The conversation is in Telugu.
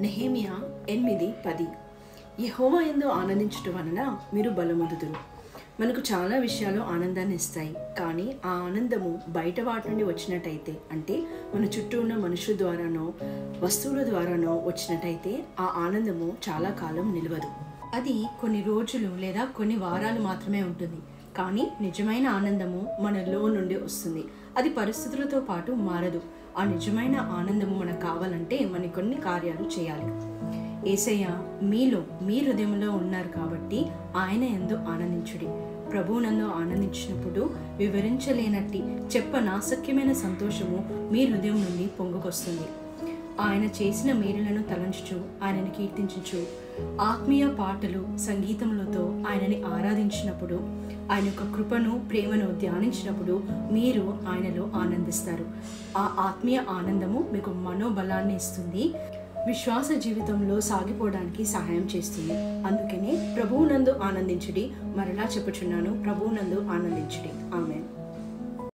నెహేమియా ఎనిమిది పది యెహోవా ఎందు ఆనందించుట వలన మీరు బలమొందుదురు మనకు చాలా విషయాలు ఆనందాన్ని ఇస్తాయి కానీ ఆ ఆనందము బయట వాటి నుండి వచ్చినట్టయితే అంటే మన చుట్టూ ఉన్న మనుషుల ద్వారానో వస్తువుల ద్వారానో వచ్చినట్టయితే ఆ ఆనందము చాలా కాలం నిలవదు అది కొన్ని రోజులు లేదా కొన్ని వారాలు మాత్రమే ఉంటుంది కానీ నిజమైన ఆనందము మనలో నుండి వస్తుంది అది పరిస్థితులతో పాటు మారదు ఆ నిజమైన ఆనందము మనకు కావాలంటే మన కొన్ని కార్యాలు చేయాలి ఏసయ్య మీలో మీ హృదయంలో ఉన్నారు కాబట్టి ఆయన ఎందు ఆనందించుడి ప్రభువునందు ఆనందించినప్పుడు వివరించలేనట్టి చెప్పనాసక్యమైన సంతోషము మీ హృదయం నుండి పొంగుకొస్తుంది ఆయన చేసిన మేలులను తలంచుచు ఆయనని కీర్తించుచు ఆత్మీయ పాటలు సంగీతములతో ఆయనని ఆరాధించినప్పుడు ఆయన యొక్క కృపను ప్రేమను ధ్యానించినప్పుడు మీరు ఆయనలో ఆనందిస్తారు ఆ ఆత్మీయ ఆనందము మీకు మనోబలాన్ని ఇస్తుంది విశ్వాస జీవితంలో సాగిపోవడానికి సహాయం చేస్తుంది అందుకనే ప్రభువునందు ఆనందించుడి మరలా చెప్పుచున్నాను ప్రభువునందు ఆనందించుడి ఆమె